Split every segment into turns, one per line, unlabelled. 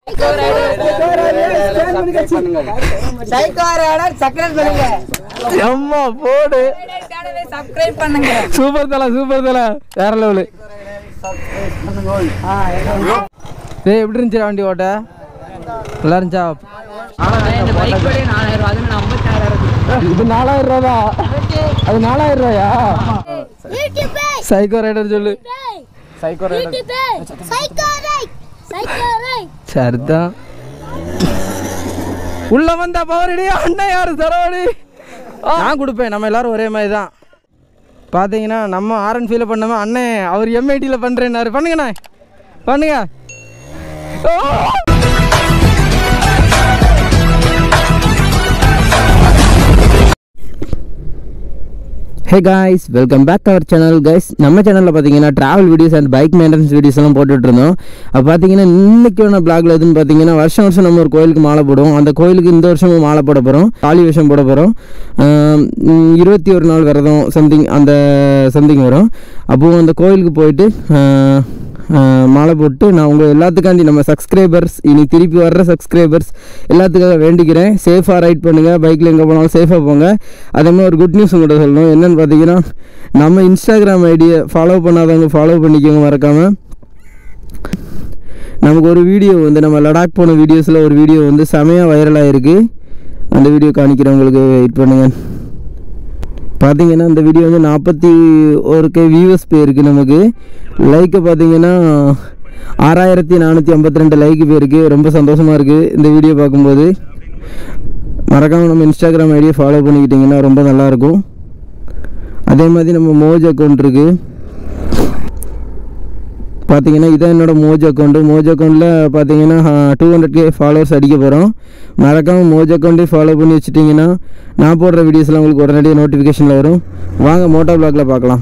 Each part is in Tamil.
சைக்கோ ரைடர் சப்ஸ்கிரைப் பண்ணுங்க
எம்மா போடு
சப்ஸ்கிரைப் பண்ணுங்க
சூப்பர் தல சூப்பர் தல வேற லெவலு டேய் எப்படி இருந்துச்சு வண்டி ஓட்ட நல்லா இருந்துச்சா
இந்த பைக் கூட நாலாயிரம் ரூபா அது நான் ஐம்பத்தாயிரம்
இது நாலாயிரம் ரூபா தான் அது நாலாயிரம் ரூபாயா சைக்கோ ரைடர் சொல்லு சைக்கோ ரைடர் சரிதான் உள்ள வந்தா பவரடி அண்ணன் யாரு சரவடி நான் கொடுப்பேன் நம்ம எல்லாரும் ஒரே மாதிரி தான் பார்த்தீங்கன்னா நம்ம ஆர்என் ஃபீல் பண்ணாம அண்ணன் அவர் எம்ஐடியில் பண்ணுறேன்னாரு பண்ணுங்கண்ணே பண்ணுங்க oh! Hey guys welcome back அவர் சேனல் கைஸ் நம்ம சேனலில் பார்த்தீங்கன்னா travel videos and bike maintenance videos எல்லாம் போட்டுட்டு இருந்தோம் அப்போ பார்த்தீங்கன்னா இன்னைக்கான பிளாக்ல எதுன்னு பார்த்தீங்கன்னா வருஷம் வருஷம் நம்ம ஒரு கோயிலுக்கு மாலை போடுவோம் அந்த கோயிலுக்கு இந்த வருஷமும் மாலை போட போகிறோம் காளி விஷம் போட போகிறோம் இருபத்தி ஒரு நாள் விரதம் சம்திங் அந்த சம்திங் வரும் அப்போது அந்த கோயிலுக்கு போயிட்டு ஆஹ், ஆஹ், மாலை போட்டு நான் உங்கள் எல்லாத்துக்காண்டி நம்ம சப்ஸ்கிரைபர்ஸ் இனி திருப்பி வர்ற சப்ஸ்கிரைபர்ஸ் எல்லாத்துக்காக வேண்டிக்கிறேன் சேஃபாக ரைட் பண்ணுங்கள் பைக்கில் எங்கே போனாலும் சேஃபாக போங்க அதே மாதிரி ஒரு குட் நியூஸ் உங்கள்கிட்ட சொல்லணும் என்னென்னு பார்த்தீங்கன்னா நம்ம இன்ஸ்டாகிராம் ஐடியை ஃபாலோ பண்ணாதவங்க ஃபாலோ பண்ணிக்கோங்க மறக்காமல் நமக்கு ஒரு வீடியோ வந்து நம்ம லடாக் போன வீடியோஸில் ஒரு வீடியோ வந்து செமையாக வைரலாக இருக்குது அந்த வீடியோ காணிக்கிறவங்களுக்கு வெயிட் பண்ணுங்கள் பார்த்தீங்கன்னா இந்த வீடியோ வந்து நாற்பத்தி ஒரு கே வியூவர்ஸ் போயிருக்கு நமக்கு லைக்கை பார்த்தீங்கன்னா ஆறாயிரத்தி நானூற்றி ஐம்பத்தி ரெண்டு லைக் போயிருக்கு ரொம்ப சந்தோஷமாக இருக்குது இந்த வீடியோ பார்க்கும்போது மறக்காமல் நம்ம இன்ஸ்டாகிராம் ஐடியை ஃபாலோ பண்ணிக்கிட்டிங்கன்னா ரொம்ப நல்லாயிருக்கும் அதே மாதிரி நம்ம மோஜ் அக்கௌண்ட் இருக்குது பார்த்தீங்கன்னா இதான் என்னோட மோஜ் அக்கௌண்ட்டு மோஜ் அக்கௌண்ட்டில் பார்த்தீங்கன்னா டூ ஹண்ட்ரட் கே ஃபாலோவர்ஸ் அடிக்க போகிறோம் மறக்காமல் மோஜ் அக்கௌண்ட்டே ஃபாலோ பண்ணி வச்சுட்டிங்கன்னா நான் போடுற வீடியோஸ்லாம் உங்களுக்கு உடனடியாக நோட்டிஃபிகேஷனில் வரும் வாங்க மோட்டோ பிளாக்ல பார்க்கலாம்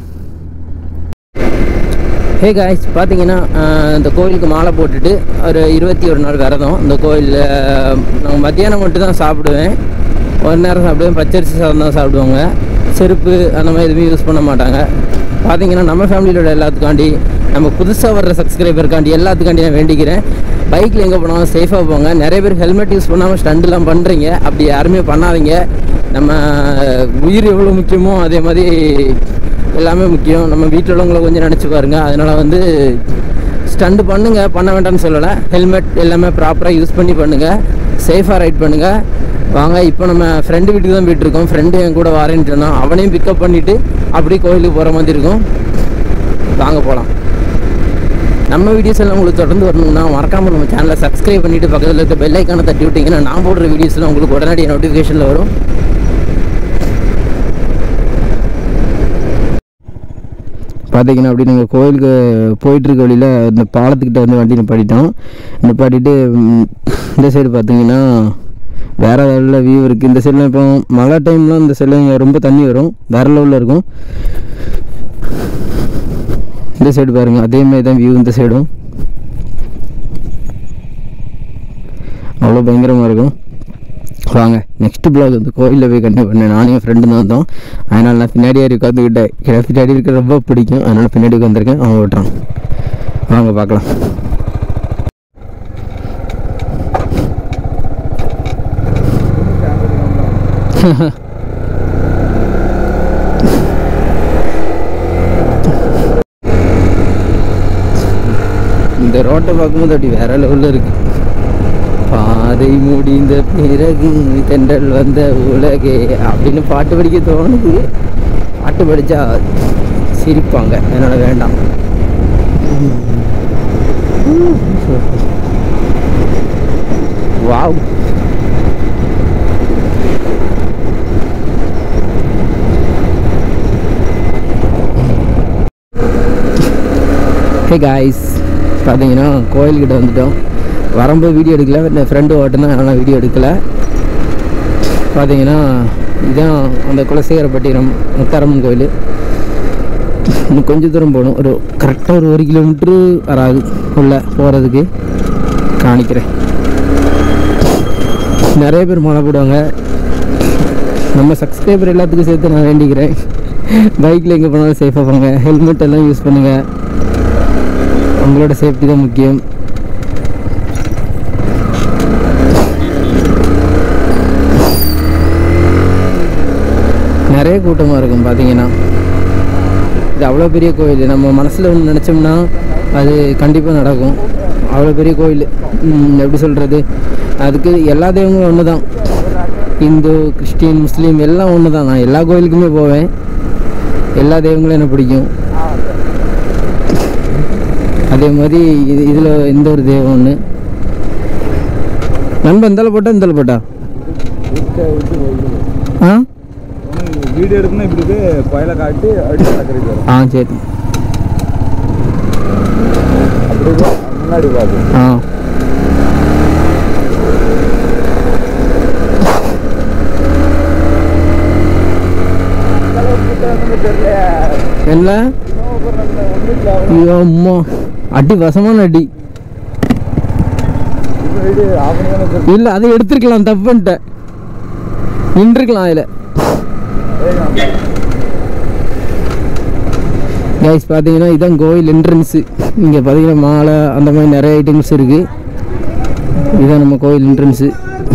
ஹே காய்ஸ் பார்த்தீங்கன்னா இந்த கோயிலுக்கு மாலை போட்டுட்டு ஒரு இருபத்தி ஒரு நாள் விரதம் இந்த கோயிலில் நான் மத்தியானம் மட்டும் தான் சாப்பிடுவேன் ஒரு நேரம் சாப்பிடுவேன் பச்சரிசி சாதம் தான் சாப்பிடுவாங்க செருப்பு அந்த மாதிரி எதுவுமே யூஸ் பண்ண மாட்டாங்க பார்த்தீங்கன்னா நம்ம ஃபேமிலியோட எல்லாத்துக்காண்டி நம்ம புதுசாக வர்ற சப்ஸ்கிரைபருக்காண்டி எல்லாத்துக்காண்டி நான் வேண்டிக்கிறேன் பைக்கில் எங்கே போனாலும் சேஃபாக போங்க நிறைய பேர் ஹெல்மெட் யூஸ் பண்ணாமல் ஸ்டண்ட்லாம் பண்ணுறீங்க அப்படி யாருமே பண்ணாதீங்க நம்ம உயிர் எவ்வளோ முக்கியமோ அதே மாதிரி எல்லாமே முக்கியம் நம்ம வீட்டில் உள்ளவங்கள கொஞ்சம் நினச்சி பாருங்க அதனால் வந்து ஸ்டண்ட் பண்ணுங்க பண்ண வேண்டாம்னு சொல்லலை ஹெல்மெட் எல்லாமே ப்ராப்பராக யூஸ் பண்ணி பண்ணுங்க சேஃபாக ரைட் பண்ணுங்க வாங்க இப்போ நம்ம ஃப்ரெண்டு வீட்டுக்கு தான் போயிட்டு இருக்கோம் ஃப்ரெண்டு என் கூட வரேன்னு சொன்னான் அவனையும் பிக்கப் பண்ணிவிட்டு அப்படியே கோயிலுக்கு போகிற மாதிரி இருக்கும் வாங்க போகலாம் நம்ம வீடியோஸ் எல்லாம் உங்களுக்கு தொடர்ந்து வரணும்னா மறக்காமல் நம்ம சேனலை சப்ஸ்கிரைப் பண்ணிவிட்டு பக்கத்தில் இருக்க பெல் ஐக்கானை தட்டி விட்டிங்கன்னா நான் போடுற வீடியோஸ்லாம் உங்களுக்கு உடனடியாக நோட்டிஃபிகேஷனில் வரும் பார்த்தீங்கன்னா அப்படி நாங்கள் கோயிலுக்கு போயிட்டுருக்க வழியில் இந்த பாலத்துக்கிட்ட வந்து வண்டி நிப்பாட்டிட்டோம் நிப்பாட்டிட்டு ம், இந்த சைடு பார்த்தீங்கன்னா வேறு லெவலில் வியூ இருக்குது இந்த சைடில் இப்போ மழை டைம்லாம் இந்த சைடில் ரொம்ப தண்ணி வரும் வேறு லெவலில் இருக்கும் இந்த சைடு பாருங்க அதே மாதிரி தான் வியூ இந்த சைடும் அவ்வளோ பயங்கரமாக இருக்கும் வாங்க நெக்ஸ்ட் பிளாக் வந்து கோயிலில் போய் கண்டிப்பாக பண்ணேன் நானும் என் ஃப்ரெண்டு தான் வந்தோம் அதனால் நான் பின்னாடி ஏறி உட்காந்துக்கிட்டேன் எனக்கு பின்னாடி இருக்க ரொம்ப பிடிக்கும் அதனால் பின்னாடி உட்காந்துருக்கேன் அவன் ஓட்டுறான் வாங்க பார்க்கலாம் இந்த ரோட்டை பார்க்கும்போது அப்படி வேற லெவலில் இருக்கு பாதை முடிந்த பிறகு தென்றல் வந்த உலகே அப்படின்னு பாட்டு படிக்க தோணுது பாட்டு படித்தா சிரிப்பாங்க அதனால வேண்டாம் வாவ் ஹே காய்ஸ் பார்த்தீங்கன்னா கோயில்கிட்ட வந்துட்டோம் வரும்போது வீடியோ எடுக்கல என் ஃப்ரெண்டு ஓட்டுனா அதனால் வீடியோ எடுக்கல பார்த்தீங்கன்னா இதுதான் அந்த குலசேகரப்பட்டினம் முத்தாரம்மன் கோயில் இன்னும் கொஞ்சம் தூரம் போகணும் ஒரு கரெக்டாக ஒரு ஒரு கிலோமீட்ரு வராது உள்ள போகிறதுக்கு காணிக்கிறேன் நிறைய பேர் மாலை போடுவாங்க நம்ம சப்ஸ்கிரைபர் எல்லாத்துக்கும் சேர்த்து நான் வேண்டிக்கிறேன் பைக்கில் எங்கே போனாலும் சேஃபாக போங்க ஹெல்மெட் எல்லாம் யூஸ் பண்ணுங்கள் உங்களோட சேஃப்டி தான் முக்கியம் கூட்டமாக இருக்கும் பார்த்தீங்கன்னா இது அவ்வளோ பெரிய கோயில் நம்ம மனசில் ஒன்று நினச்சோம்னா அது கண்டிப்பாக நடக்கும் அவ்வளோ பெரிய கோயில் ம், எப்படி சொல்கிறது அதுக்கு எல்லா தெய்வங்களும் ஒன்று தான் இந்து கிறிஸ்டின் முஸ்லீம் எல்லாம் ஒன்று தான் நான் எல்லா கோயிலுக்குமே போவேன் எல்லா தெய்வங்களும் எனக்கு பிடிக்கும் அதே மாதிரி இது இதில் இந்த ஒரு தெய்வம் ஒன்று நண்பன் இந்தால போட்டா இந்தால போட்டா ஆ
வீடியோ எடுக்கணும் இப்படி போய் பயல காட்டி அடிச்சு நடக்கிறது வரும்
ஆ சரி
அப்படி போய் முன்னாடி பார்த்து
ஆ என்ன ஐயோ அம்மா அடி வசமான அடி இல்லை அதை எடுத்துருக்கலாம் தப்புன்ட்டேன் நின்றுக்கலாம் அதில் கைஸ் பார்த்தீங்கன்னா இதான் கோயில் என்ட்ரன்ஸு இங்கே பார்த்தீங்கன்னா மாலை அந்த மாதிரி நிறைய ஐட்டம்ஸ் இருக்குது இதுதான் நம்ம கோயில் என்ட்ரன்ஸு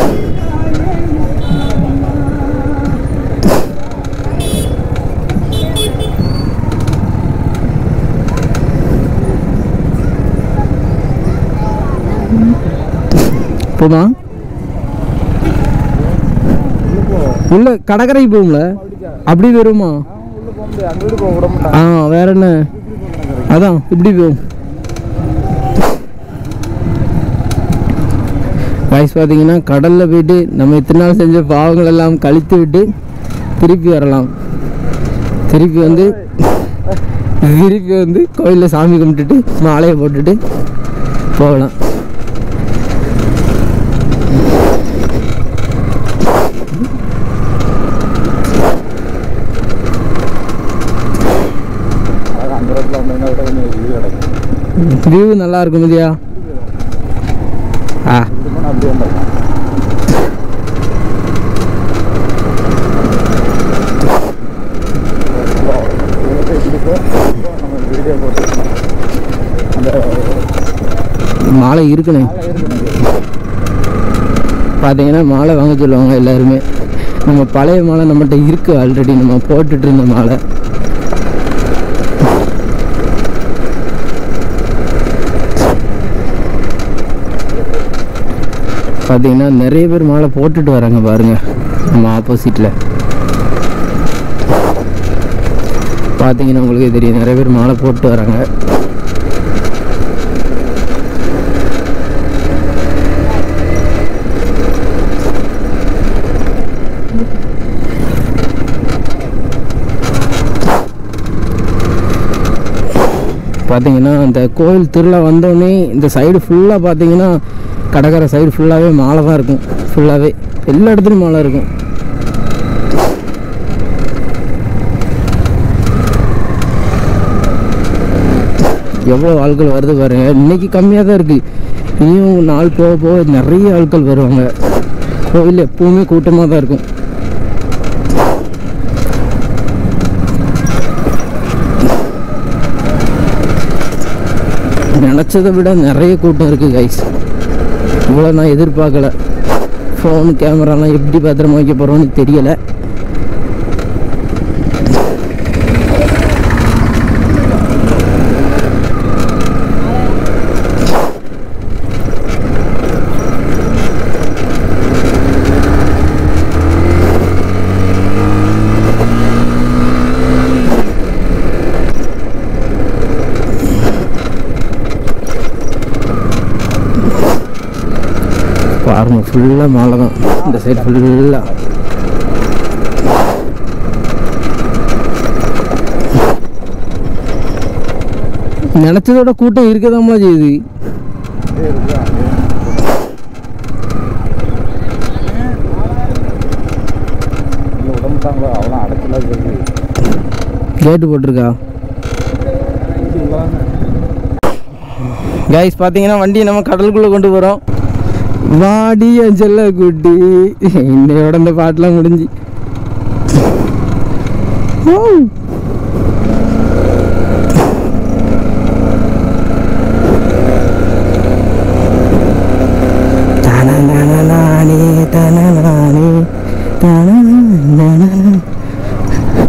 போமா உள்ள கடற்கரை போகும்ல அப்படி வருமா
உள்ள போக முடியாது அங்கிட்டு போக விட மாட்டாங்க
ஆ வேற என்ன அதான் இப்படி போகும் வயசு பார்த்தீங்கன்னா கடலில் போயிட்டு நம்ம இத்தனை நாள் செஞ்ச பாவங்கள் எல்லாம் கழித்து விட்டு திருப்பி வரலாம் திருப்பி வந்து திருப்பி வந்து கோயிலில் சாமி கும்பிட்டுட்டு மாலையை போட்டுட்டு போகலாம்
அழகா அந்த இடத்துல வந்தீங்கன்னா விட கொஞ்சம் இது கிடைக்கும்
வியூ நல்லா இருக்கும் இல்லையா ஆ
இது பண்ணால் அப்படியே வந்துடலாம் நம்ம வீடியோ போட்டு அந்த
மாலை இருக்குண்ணே பார்த்தீங்கன்னா மாலை வாங்க சொல்லுவாங்க எல்லாருமே நம்ம பழைய மாலை நம்மகிட்ட இருக்கு ஆல்ரெடி நம்ம போட்டுட்டு இருந்த மாலை பார்த்தீங்கன்னா நிறைய பேர் மாலை போட்டுட்டு வராங்க பாருங்க நம்ம ஆப்போசிட்டில் பார்த்தீங்கன்னா உங்களுக்கே தெரியும் நிறைய பேர் மாலை போட்டு வராங்க பார்த்தீங்கன்னா அந்த கோயில் திருவிழா வந்தோடனே இந்த சைடு ஃபுல்லாக பார்த்தீங்கன்னா கடற்கரை சைடு ஃபுல்லாகவே மாலை தான் இருக்கும் ஃபுல்லாகவே எல்லா இடத்துலையும் மாலை இருக்கும் எவ்வளோ ஆட்கள் வருது பாருங்க இன்னைக்கு கம்மியாக தான் இருக்குது இனியும் நாள் போக போக நிறைய ஆட்கள் வருவாங்க கோயில் எப்பவுமே கூட்டமாக தான் இருக்கும் நினச்சதை விட நிறைய கூட்டம் இருக்குது கைஸ் இவ்வளோ நான் எதிர்பார்க்கல ஃபோன் கேமராலாம் எப்படி பத்திரமா வைக்க போகிறோன்னு தெரியலை பாருங்க ஃபுல்லாக மாலை தான் இந்த சைடு ஃபுல்லாக நினச்சதோட கூட்டம் இருக்கதாம்மா செய்யுது
இல்லை விட மாட்டாங்களோ அவ்வளோ அடைச்சலாம் இருக்குது
கேட்டு போட்டிருக்கா கைஸ் பார்த்தீங்கன்னா வண்டியை நம்ம கடலுக்குள்ளே கொண்டு போகிறோம் வாடி என் செல்ல குட்டி இன்னையோட இந்த பாட்டெலாம் முடிஞ்சு ஓ தனனனனானே, தனனனானே, தனனனனன.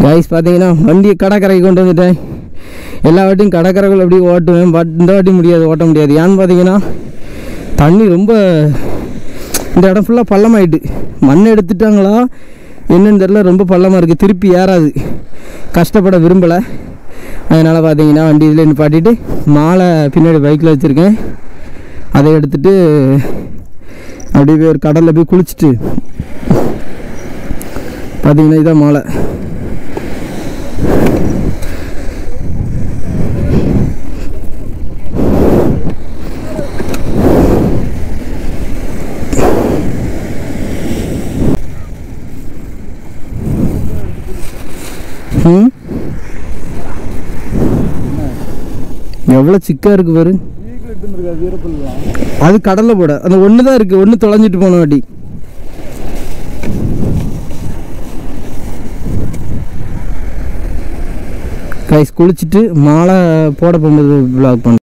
கைஸ் பார்த்தீங்கன்னா வண்டியை கடற்கரைக்கு கொண்டு வந்துட்டேன் எல்லா வாட்டியும் கடற்கரைக்குள்ள அப்படியே ஓட்டுவேன் பட் இந்த வாட்டி முடியாது ஓட்ட முடியாது ஏன்னு பார்த்தீங்கன்னா தண்ணி ரொம்ப இந்த இடம் ஃபுல்லாக பள்ளமாயிட்டு மண் எடுத்துட்டாங்களா என்னன்னு தெரில ரொம்ப பள்ளமாக இருக்குது திருப்பி ஏறாது கஷ்டப்பட விரும்பலை அதனால் பார்த்தீங்கன்னா வண்டி இதில் நிப்பாட்டிட்டு மாலை பின்னாடி பைக்கில் வச்சுருக்கேன் அதை எடுத்துட்டு அப்படியே போய் ஒரு கடலில் போய் குளிச்சுட்டு பார்த்தீங்கன்னா இதான் மாலை ம் எவ்வளோ சிக்கா இருக்கு பாரு
வீட்டில் எடுத்துருக்கா வீரப்பல்லாம்
அது கடலில் போட அந்த ஒன்று தான் இருக்குது ஒன்று தொலைஞ்சிட்டு போன வாட்டி கைஸ் குளிச்சுட்டு மாலை போட போகும்போது vlog பண்ண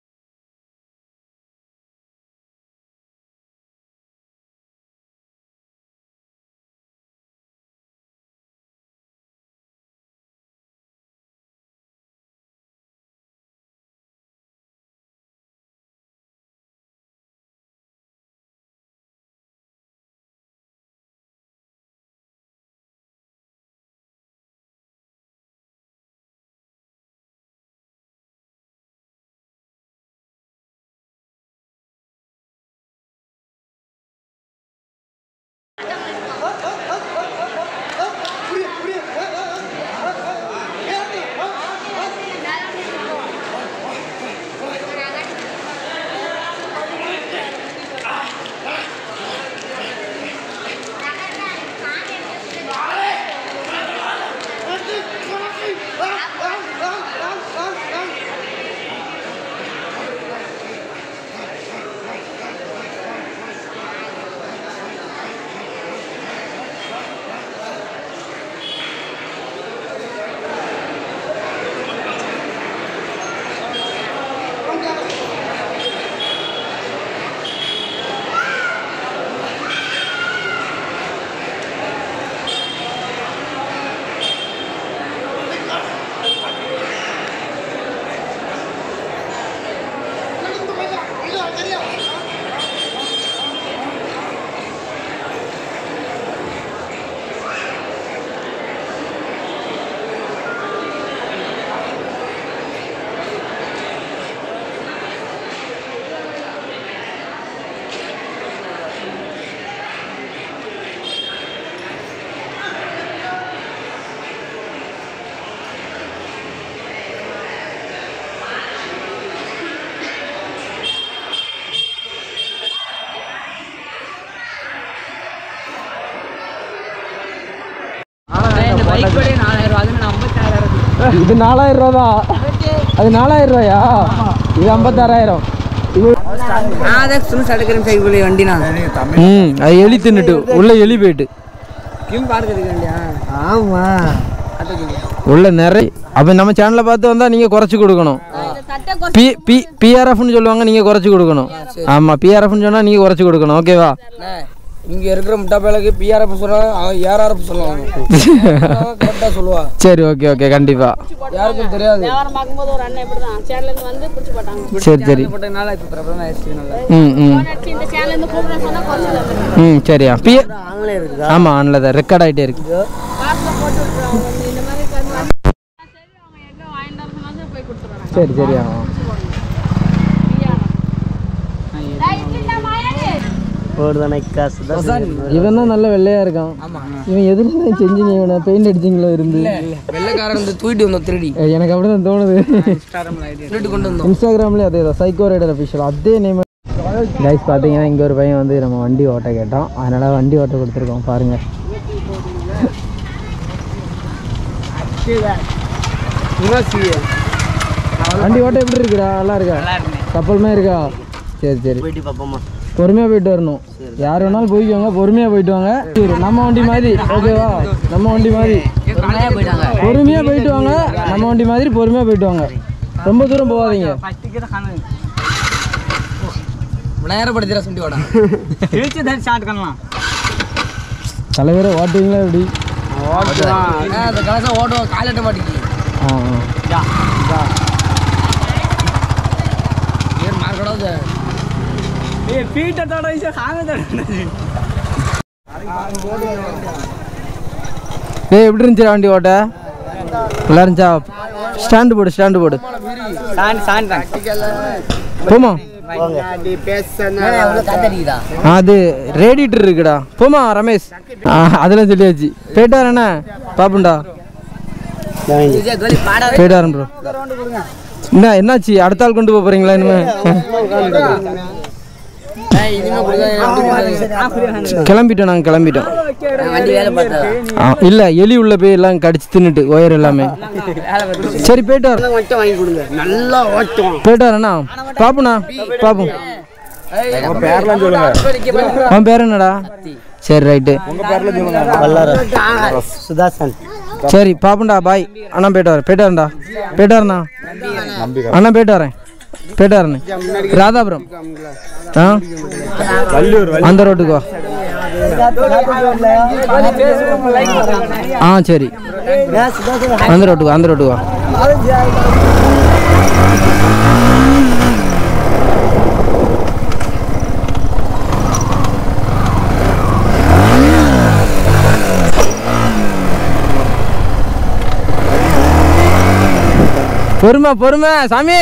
இந்த பைக் கூட நாலாயிரம் ரூபா அதுல நான் ஐம்பத்தாயிரம்
இது நாலாயிரம் ரூபா தான் அது நாலாயிரம் ரூபாயா இது ஐம்பத்தாறாயிரம்
நான் அதை சும்மா சடுக்கிறேன் சைக்கிள் வண்டி நான்
ம் அது எலி தின்னுட்டு உள்ள எலி போயிட்டு
கிம் பார்க்கறதுக்கு வண்டியா
ஆமா உள்ள நிறைய அப்போ நம்ம சேனலை பார்த்து வந்தால் நீங்கள் குறைச்சி கொடுக்கணும் பி பி பிஆர்எஃப்னு சொல்லுவாங்க நீங்கள் குறைச்சி கொடுக்கணும் ஆமாம் பிஆர்எஃப்னு சொன்னால் நீங்கள் குறைச்சி கொடுக்கணும் ஓகேவா
இங்க இருக்கிற முட்டா பேலுக்கு பிஆர்எஃப் சொல்றாங்க அவன் ஏஆர்எஃப் சொல்லுவாங்க கரெக்டா சொல்லுவா
சரி ஓகே ஓகே கண்டிப்பாக
யாருக்கும் தெரியாது
வியாபாரம் பார்க்கும்போது ஒரு அண்ணன் இப்படி தான் சேனல்லேருந்து வந்து பிடிச்சி போட்டாங்க
சரி சரி
போட்டதுனால இப்போ பிரபலம் ஆயிடுச்சு நல்லா
ம் ம்
ஃபோன் அடிச்சு இந்த சேனல்லேருந்து கூப்பிடுறேன் சொன்னால் குறைச்சி தந்துடுறேன்
ம் சரியா பி ஆமாம் ஆனில் தான் ரெக்கார்ட் ஆகிட்டே இருக்கு
காசில் போட்டு விட்ருவாங்க வந்து இந்த மாதிரி கம்மி வந்து சரி அவங்க எங்கே வாங்கிட்டு வர சொன்னாலும் போய் கொடுத்துட்றாங்க
சரி சரியா இவன் தான் நல்ல வெள்ளையா இருக்கான் இவன் எதுல தான் செஞ்சீங்க இவனை பெயிண்ட் அடிச்சிங்களோ இருந்து
வெள்ளைக்காரன் வந்து தூக்கிட்டு வந்தோம் திருடி
ஏய், எனக்கு அப்படிதான் தோணுது
திருட்டு கொண்டு வந்தோம்
இன்ஸ்டாகிராம்லேயே அதே தான் சைக்கோ ரைடர் அஃபிஷியல் அதே நேம் கைஸ் பார்த்தீங்கன்னா இங்கே ஒரு பையன் வந்து நம்ம வண்டி ஓட்ட கேட்டோம் அதனால் வண்டி ஓட்ட கொடுத்துருக்கோம் பாருங்கள் வண்டி ஓட்ட எப்படி இருக்குடா நல்லா இருக்கா கப்பலுமே இருக்கா சரி சரி
போயிட்டு பாப்போமா
பொறுமையாக போயிட்டு வரணும் யார் வேணாலும் போய்க்கோங்க பொறுமையாக போயிட்டு வாங்க சரி, நம்ம வண்டி மாதிரி ஓகேவா நம்ம வண்டி மாதிரி
போயிட்டாங்க
பொறுமையாக போயிட்டு வாங்க நம்ம வண்டி மாதிரி பொறுமையாக போயிட்டு வாங்க ரொம்ப தூரம் போகாதீங்க
நேரப்படுத்திட சொல்லி வாடா திருச்சி தான் ஸ்டார்ட் பண்ணலாம்
தலைவரை ஓட்டுவீங்களா எப்படி
ஆ, அந்த கலசம் ஓட்டுவோம் காலட்ட மாட்டேங்குது
ஆ ஆ.
ஏன் மார்க்கடாது
டேய் எப்படி இருந்துச்சு வண்டி ஓட்ட நல்லா இருந்துச்சா ஸ்டாண்டு போடு ஸ்டாண்டு போடு போமா
காத்தடிக்குதா
அது ரேடிட்டர் இருக்குடா போமா ரமேஷ் ஆ, அதெல்லாம் சொல்லியாச்சு போயிட்டார் என்ன பாப்புண்டா போயிட்டாரன் ப்ரோ என்ன என்னாச்சு அடுத்த ஆள் கொண்டு போக போறீங்களா இனிமே
இனிமே கொடுக்காது
கிளம்பிட்டோம் நாங்கள் கிளம்பிட்டோம்
வண்டி வேலை பார்த்தா
ஆ, இல்ல எலி உள்ள போய் எல்லாம் கடிச்சு தின்னுட்டு ஒயர் எல்லாமே சரி போயிட்டு வர
மட்டும் வாங்கி கொடுங்க நல்லா ஓட்டும்
போயிட்டு வரேண்ணா பாப்புண்ணா பாப்போம்
பேர்லாம் சொல்லுங்க
அவன் பேர் என்னடா சரி ரைட்டு
உங்க பேர்ல சொல்லுங்க
சுதாசன்
சரி பாப்புண்டா பாய் அண்ணா போயிட்டு வரேன் போயிட்டு வரேன்டா போயிட்டு வரேண்ணா
நம்பிக்கை
அண்ணா போயிட்டு வரேன் போயிட்டு வரேண்ணே ராதாபுரம் ஆ
வள்ளியூர்
அந்த ரோட்டுக்கு வா ஆ சரி அந்த ரோட்டுக்கு வா, அந்த ரோட்டுக்கு வா பொறுமை பொறுமை சாமி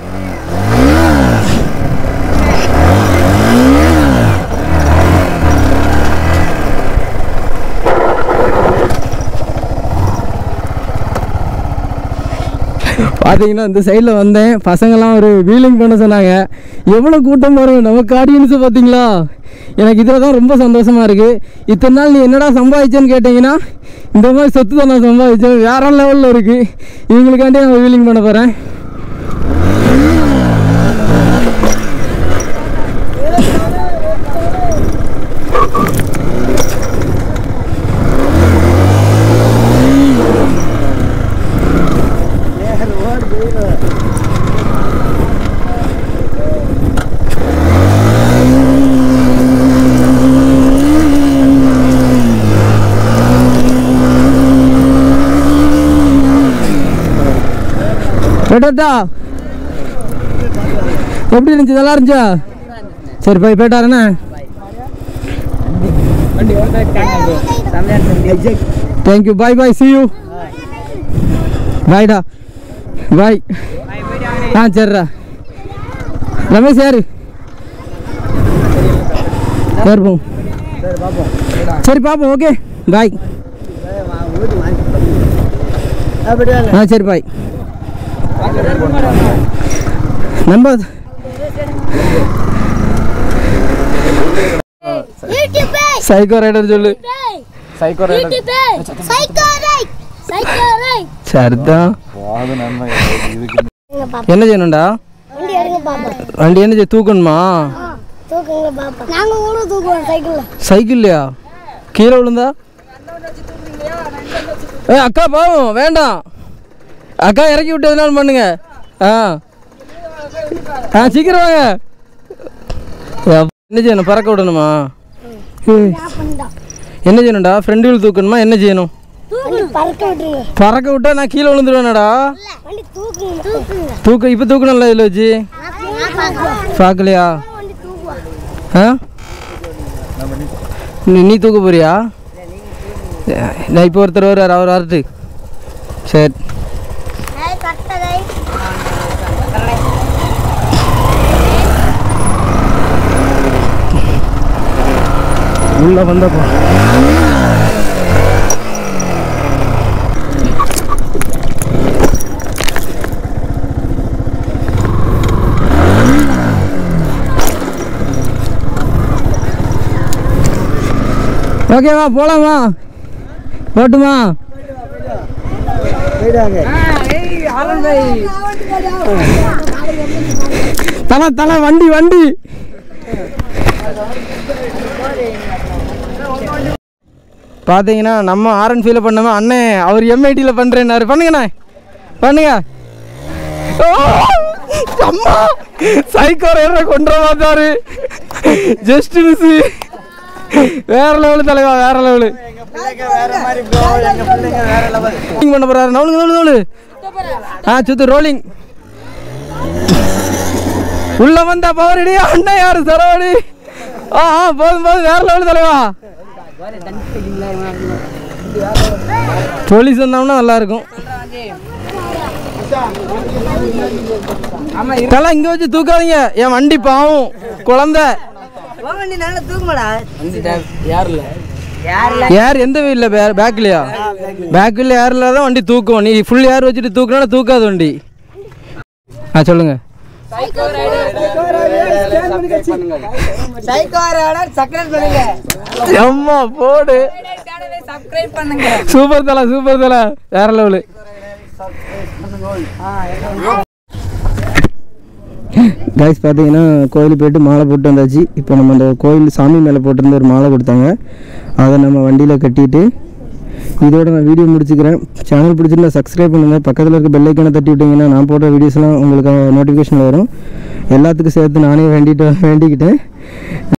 பார்த்தீங்கன்னா இந்த சைடில் வந்தேன் பசங்கள்லாம் ஒரு வீலிங் பண்ண சொன்னாங்க எவ்வளோ கூட்டம் பாருங்க நமக்கு ஆடியன்ஸு பார்த்தீங்களா எனக்கு இதில் தான் ரொம்ப சந்தோஷமாக இருக்குது இத்தனை நாள் நீ என்னடா சம்பாதிச்சேன்னு கேட்டிங்கன்னா இந்த மாதிரி சொத்து தான் நான் சம்பாதிச்சேன் வேற லெவலில் இருக்குது இவங்களுக்காண்டி நான் வீலிங் பண்ண போகிறேன் போட்டா எப்படி இருந்துச்சு நல்லா இருந்துச்சா சரி போய் போயிட்டாருண்ணே thank you bye bye see you பாய்டா பாய் ஆ சரிடா ரமேஷ் யாரு சரி போம் சரி பார்ப்போம் ஓகே பாய் ஆ சரி பாய் நம்பர் சைக்கோ ரைடர் சொல்லு
சைக்கோ ரைடர்
சரிதான்
போது நன்மை இதுக்கு
என்ன செய்யணும்டா வண்டி என்ன செய்ய தூக்கணுமா
நாங்க கூட தூக்குவோம் சைக்கிள்ல
சைக்கிள்லையா கீழே விழுந்தா ஏ அக்கா பாவம் வேண்டாம் அக்கா இறக்கி விட்டு எதுனாலும் பண்ணுங்க ஆ ஆ சீக்கிரம் வாங்க எப்ப- என்ன செய்யணும் பறக்க விடணுமா ஏய், என்ன செய்யணும்டா ஃப்ரெண்டு வீல் தூக்கணுமா என்ன செய்யணும்
வண்டி பறக்க விட்டுருங்க
பறக்க விட்டா நான் கீழே விழுந்துருவேனடா
வண்டி தூக்குங்க தூக்குங்க
தூக்க இப்போ தூக்கணும்ல இதில் வச்சு பார்க்கலையா
வண்டி தூக்குவா
ஆ நீ நீ தூக்க போறியா நான் இப்போ ஒருத்தர் வருவார் அவர் வரட்டு சரி
கட்டதை
உள்ள வந்தப்போ ஓகேவா போலாமா போட்டுமா தலை தலை வண்டி வண்டி பார்த்தீங்கன்னா நம்ம ஆர்என் ஃபீல பண்ணாம அண்ணே அவர் எம்ஐடியில் பண்ணுறேன்னாரு பண்ணுங்கண்ணே பண்ணுங்க ஓ! அம்மா சைக்கோ ரைடரை கொண்டு பார்த்தாரு ஜஸ்ட் மிஸ் வேற லெவலு தலைவா வேற லெவலு ரோலிங் பண்ண போறாரு நவுளுங்க நவுளு நவுளு ஆ சுத்து ரோலிங் உள்ள வந்தா பவர் அடி அண்ணன் யாரு சரவடி ஆ ஆ போதும் போதும் வேற லெவல் தலைவா போலீஸ் வந்தோம்னா நல்லா இருக்கும் தலை இங்க வச்சு தூக்காதீங்க என் வண்டி பாவம் குழந்தை
யாருல
ஏர் எந்த வீல்ல பேக்லயா பேக்ல ஏர்ல தான் வண்டி தூக்கும் நீ ஃபுல் ஏர் வச்சுட்டு தூக்குனா தூக்காது வண்டி ஆ சொல்லுங்க அம்மா போடு
சப்ஸ்கிரைப் பண்ணுங்க
சூப்பர் தல சூப்பர் தல வேற லெவலு கைஸ் பார்த்தீங்கன்னா கோயில் போயிட்டு மாலை போட்டு வந்தாச்சு இப்போ நம்ம அந்த கோயில் சாமி மேலே போட்டிருந்த ஒரு மாலை கொடுத்தாங்க அதை நம்ம வண்டியில் கட்டிட்டு இதோட நான் வீடியோ முடிச்சுக்கிறேன் சேனல் பிடிச்சிருந்தா சப்ஸ்கிரைப் பண்ணுங்கள் பக்கத்தில் இருக்க பெல் ஐக்கனை தட்டி விட்டிங்கன்னா நான் போடுற வீடியோஸ்லாம் உங்களுக்கு நோட்டிஃபிகேஷன் வரும் எல்லாத்துக்கும் சேர்த்து நானே வேண்டிட்டு வேண்டிக்கிட்டேன்